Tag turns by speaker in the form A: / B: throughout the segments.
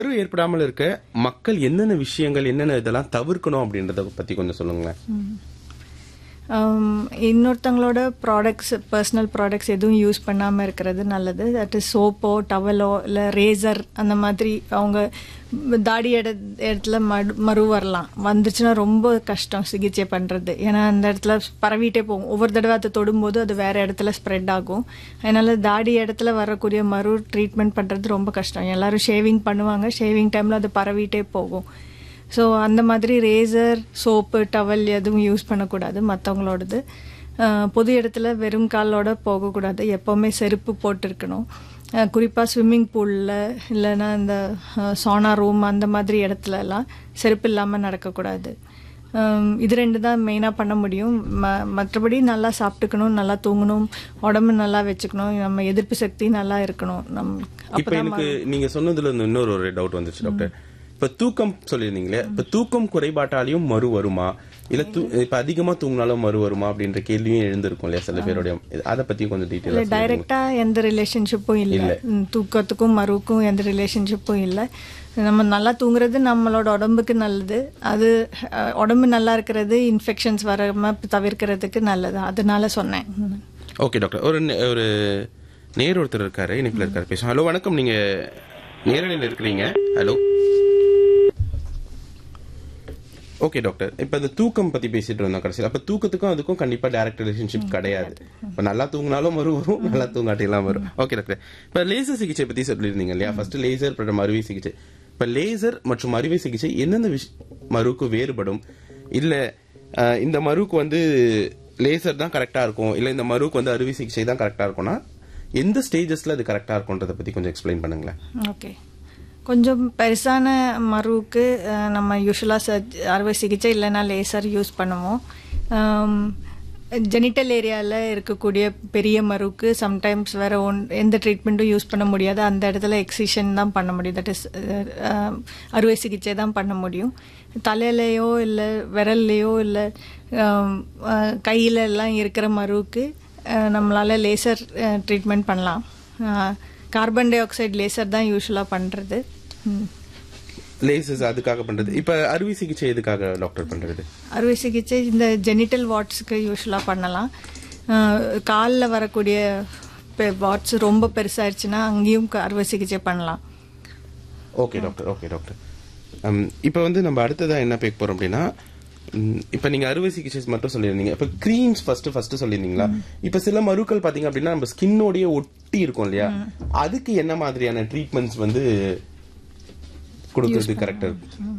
A: கரு ஏற்படாமல் இருக்க மக்கள் என்னென்ன விஷயங்கள் என்னென்ன இதெல்லாம் தவிர்க்கணும் அப்படின்றத பத்தி கொஞ்சம் சொல்லுங்களேன்
B: ஆம், இன்னொருத்தவங்களோட ப்ராடக்ட்ஸ் பர்சனல் ப்ராடக்ட்ஸ் எதுவும் யூஸ் பண்ணாமல் இருக்கிறது நல்லது தட் இஸ் சோப்போ டவலோ இல்லை ரேசர் அந்த மாதிரி அவங்க தாடி இட இடத்துல மடு மறு வரலாம் வந்துச்சுன்னா ரொம்ப கஷ்டம் சிகிச்சை பண்ணுறது ஏன்னா அந்த இடத்துல பரவிட்டே போகும் ஒவ்வொரு தடவை அதை தொடும்போது அது வேறு இடத்துல ஸ்ப்ரெட் ஆகும் அதனால தாடி இடத்துல வரக்கூடிய மறு ட்ரீட்மெண்ட் பண்ணுறது ரொம்ப கஷ்டம் எல்லாரும் ஷேவிங் பண்ணுவாங்க ஷேவிங் டைமில் அது பரவிட்டே போகும் ஸோ அந்த மாதிரி ரேசர் சோப்பு டவல் எதுவும் யூஸ் பண்ணக்கூடாது மற்றவங்களோடது பொது இடத்துல வெறும் காலோட போகக்கூடாது எப்போவுமே செருப்பு போட்டிருக்கணும் குறிப்பாக ஸ்விம்மிங் பூலில் இல்லைன்னா இந்த சோனா ரூம் அந்த மாதிரி இடத்துல எல்லாம் செருப்பு இல்லாமல் நடக்கக்கூடாது அஹ் இது ரெண்டு தான் மெயினாக பண்ண முடியும் ம மற்றபடி நல்லா சாப்பிட்டுக்கணும் நல்லா தூங்கணும் உடம்பு நல்லா வச்சுக்கணும் நம்ம எதிர்ப்பு சக்தி நல்லா இருக்கணும் நம்
A: இப்ப எனக்கு நீங்க சொன்னதுல இருந்து இன்னொரு ஒரு டவுட் வந்துச்சு டாக்டர் இப்ப தூக்கம் சொல்லியிருந்தீங்களே இப்ப தூக்கம் குறைபாட்டாலையும் மறு வருமா இல்ல தூ- இப்ப அதிகமா தூங்கினாலும் மறு வருமா அப்படின்ற கேள்வியும் எழுந்திருக்கும் இல்லையா சில பேருடைய அதை பத்தி கொஞ்சம்
B: இல்லை
A: டீட்டெயிலா
B: டைரக்டா எந்த ரிலேஷன்ஷிப்பும் இல்லை ம், தூக்கத்துக்கும் மருவுக்கும் எந்த ரிலேஷன்ஷிப்பும் இல்லை நம்ம நல்லா தூங்குறது நம்மளோட உடம்புக்கு நல்லது அது அஹ், உடம்பு நல்லா இருக்கிறது இன்ஃபெக்ஷன்ஸ் வராம தவிர்க்கிறதுக்கு நல்லது அதனால சொன்னேன் ம்.
A: ஓகே டாக்டர் ஒரு நே- ஒரு நேர் ஒருத்தர் இருக்காரு இணைப்புல இருக்காரு பேசுவோம் ஹலோ வணக்கம் நீங்க நேரலையில் இருக்கிறீங்க ஹலோ ஓகே டாக்டர் இப்ப இந்த தூக்கம் பத்தி பேசிட்டு இருந்தோம் கடைசியில் அப்ப தூக்கத்துக்கும் அதுக்கும் கண்டிப்பா டைரக்ட் ரிலேஷன்ஷிப் கிடையாது இப்ப நல்லா தூங்கினாலும் வரும் வரும் நல்லா தூங்காட்டிலாம் வரும் ஓகே டாக்டர் இப்ப லேசர் சிகிச்சை பத்தி சொல்லியிருந்தீங்க இல்லையா ஃபர்ஸ்ட் லேசர் அப்புறம் அறுவை சிகிச்சை இப்ப லேசர் மற்றும் அறுவை சிகிச்சை எந்தெந்த விஷ- மருவுக்கு வேறுபடும் இல்ல அஹ், இந்த மருவுக்கு வந்து லேசர் தான் கரெக்டா இருக்கும் இல்ல இந்த மருவுக்கு வந்து அறுவை சிகிச்சை தான் கரெக்டா இருக்கும்னா எந்த ஸ்டேஜஸ்ல அது கரெக்டா இருக்கும்ன்றத பத்தி கொஞ்சம் எக்ஸ்பிளைன் பண்ணுங்களேன்
B: ஓகே கொஞ்சம் பெருசான மருவுக்கு அஹ், நம்ம யூஸ்வலாக சர்ஜ் அறுவை சிகிச்சை இல்லைன்னா லேசர் யூஸ் பண்ணுவோம் ஜெனிட்டல் ஏரியாவில் இருக்கக்கூடிய பெரிய மருவுக்கு சம்டைம்ஸ் வேற ஒன் எந்த ட்ரீட்மெண்ட்டும் யூஸ் பண்ண முடியாது அந்த இடத்துல எக்ஸிஷன் தான் பண்ண முடியும் தட் இஸ் அறுவை சிகிச்சை தான் பண்ண முடியும் தலையிலையோ இல்லை விரல்லையோ இல்லை கையில எல்லாம் இருக்கிற மருவுக்கு அஹ், நம்மளால லேசர் ட்ரீட்மெண்ட் பண்ணலாம் கார்பன் டை ஆக்சைடு லேசர் தான் யூஸ்வலாக பண்ணுறது
A: லேசர்ஸ் அதுக்காக பண்றது இப்ப அறுவை சிகிச்சை எதுக்காக டாக்டர் பண்றது
B: அறுவை சிகிச்சை இந்த ஜெனிட்டல் வாட்ஸ்க்கு யூஸ்வலாக பண்ணலாம் காலில் வரக்கூடிய வாட்ஸ் ரொம்ப பெருசாயிருச்சுன்னா அங்கேயும் க- அறுவை சிகிச்சை பண்ணலாம்
A: ஓகே டாக்டர் ஓகே டாக்டர் இப்போ வந்து நம்ம அடுத்ததா என்ன பேக்க போறோம் அப்படின்னா ம், இப்ப நீங்க அறுவை சிகிச்சை மட்டும் சொல்லியிருந்தீங்க இப்ப கிரீம்ஸ் ஃபர்ஸ்ட் ஃபர்ஸ்ட் சொல்லியிருந்தீங்களா இப்ப சில மருக்கள் பாத்தீங்க அப்படின்னா நம்ம ஸ்கின்னோடய ஒட்டி இருக்கும் இல்லையா அதுக்கு என்ன மாதிரியான ட்ரீட்மெண்ட்ஸ் வந்து கொடுக்கறது கரெக்டா இருக்கும்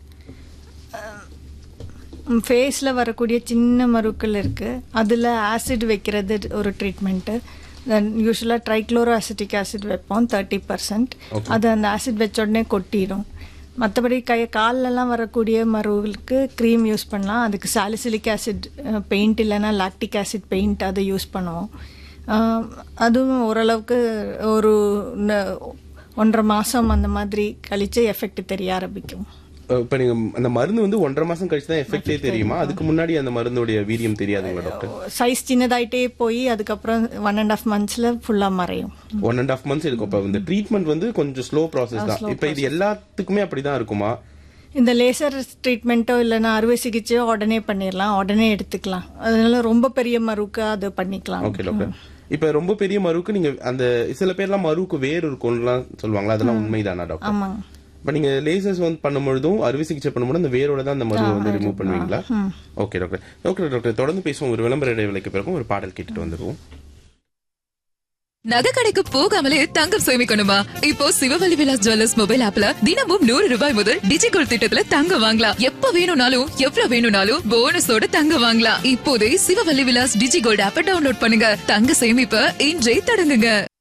B: ஃபேஸில் வரக்கூடிய சின்ன மருக்கள் இருக்குது அதில் ஆசிட் வைக்கிறது ஒரு ட்ரீட்மெண்ட்டு தென் யூஸ்வலாக ட்ரைக்ளோரோ அசிட்டிக் ஆசிட் வைப்போம் தேர்ட்டி பர்சன்ட் அது அந்த ஆசிட் வச்ச உடனே கொட்டிடும் மற்றபடி கை கால்லலாம் வரக்கூடிய மருவுகளுக்கு க்ரீம் யூஸ் பண்ணலாம் அதுக்கு சாலிசிலிக் ஆசிட் பெயிண்ட் இல்லைன்னா லாக்டிக் ஆசிட் பெயிண்ட் அதை யூஸ் பண்ணுவோம் அஹ், அதுவும் ஓரளவுக்கு ஒரு ந- ஒன்றரை மாதம் அந்த மாதிரி கழிச்சு எஃபெக்ட் தெரிய ஆரம்பிக்கும்
A: அஹ், இப்ப நீங்க அந்த மருந்து வந்து ஒன்றரை மாசம் கழிச்சு தான் எஃபெக்டே தெரியுமா அதுக்கு முன்னாடி அந்த மருந்தோடைய வீரியம் தெரியாதுங்களா டாக்டர்
B: சைஸ் சின்னதாயிட்டே போய் அதுக்கப்புறம் ஒன் அண்ட் ஆஃப் மந்த்ஸ்ல ஃபுல்லா மறையும்
A: ஒன் அண்ட் ஆஃப் மந்த்ஸ் இருக்கும் இப்ப இந்த ட்ரீட்மெண்ட் வந்து கொஞ்சம் ஸ்லோ ப்ராசஸ் தான் இப்ப இது எல்லாத்துக்குமே அப்படிதான் இருக்குமா
B: இந்த லேசர் ட்ரீட்மெண்ட்டோ இல்லைன்னா அறுவை சிகிச்சையோ உடனே பண்ணிடலாம் உடனே எடுத்துக்கலாம் அதனால ரொம்ப பெரிய மறுக்கு அது பண்ணிக்கலாம்
A: ஓகே டாக்டர் இப்ப ரொம்ப பெரிய மருவுக்கு நீங்க அந்த சில பேர்லாம் மருவுக்கு வேர் இருக்கும்லாம் சொல்லுவாங்களா அதெல்லாம் உண்மைதானா டாக்டர்
B: ஆமாங்க
A: இப்ப நீங்க லேசர்ஸ் வந்து பண்ணும்பொழுதும் அறுவை சிகிச்சை பண்ணும்போது அந்த வேரோட தான் அந்த மருவை வந்து ரிமூவ் பண்ணுவீங்களா ஓகே டாக்டர் டாக்டர் டாக்டர் தொடர்ந்து பேசுவோம் ஒரு விளம்பர இடைவேளைக்கு பிறகு ஒரு பாடல் கேட்டுட்டு வந்துருவோம்
C: நகை கடைக்கு போகாமலே தங்கம் சேமிக்கணுமா இப்போ சிவவழி விலாஸ் ஜுவல்லர்ஸ் மொபைல் ஆப்ல தினமும் நூறு ரூபாய் முதல் டிஜிகோல் திட்டத்துல தங்கம் வாங்கலாம் எப்ப வேணும்னாலும் எவ்வளவு வேணும்னாலும் போனஸோட தங்கம் வாங்கலாம் இப்போதே சிவவழி விலாஸ் டிஜிகோல்ட் ஆப்ப டவுன்லோட் பண்ணுங்க தங்க சேமிப்ப இன்றே தொடங்குங்க